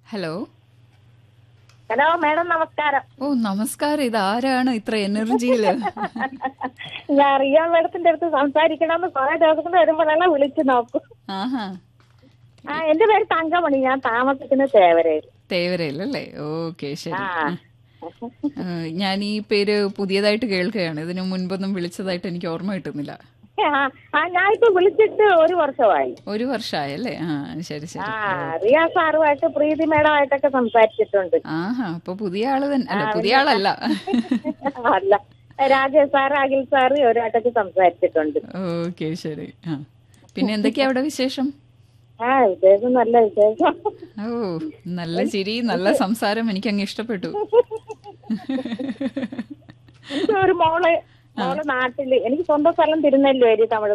hello hello madam നമസ്കാരം ഓ നമസ്കാരം ഇത് ആരാണ് ഇത്ര എനർജിയില് ഞാൻ റിയ മാഡത്തിന്റെ അടുത്ത് സംസാരിക്കണമെന്ന് കുറെ ദിവസം വരുമ്പോഴെല്ലാം വിളിച്ചു നോക്കും ആഹാ ആ എന്റെ പേര് തങ്കമണി ഞാൻ താമസിക്കുന്ന തേവരയിൽ തേവരയിലല്ലേ ഓക്കെ ശരി ആ ആ, ഞാൻ ഈ പേര് പുതിയതായിട്ട് കേൾക്കുകയാണ് ഇതിനു മുൻപൊന്നും വിളിച്ചതായിട്ട് എനിക്ക് ഓർമ്മ കിട്ടുന്നില്ല ആ, ആ ഞാൻ ഇപ്പൊ വിളിച്ചിട്ട് ഒരു വർഷമായി ഒരു വർഷമായല്ലേ ആ ശരി ശരി ആ റിയ സാറുമായിട്ട് പ്രീതി മേഡമായിട്ടൊക്കെ സംസാരിച്ചിട്ടുണ്ട് ആഹാ അപ്പൊ പുതിയ ആള് തന്നെ അല്ല പുതിയ ആളല്ല അല്ല രാജേഷ് സാറ് അഖിൽ സാറ് ഇവരുമായിട്ടൊക്കെ സംസാരിച്ചിട്ടുണ്ട് ഓക്കെ ശരി ആ പിന്നെ എന്തൊക്കെയാ അവിടെ വിശേഷം ആ വിശേഷം നല്ല വിശേഷം ഓ നല്ല ചിരി നല്ല സംസാരം എനിക്ക് അങ്ങ് ഇഷ്ടപ്പെട്ടു എനിക്ക് ഒരു മോള് മോള് നാട്ടില് എനിക്ക് സ്വന്തം സ്ഥലം തിരുനെല്ലുവേരി തമിഴ്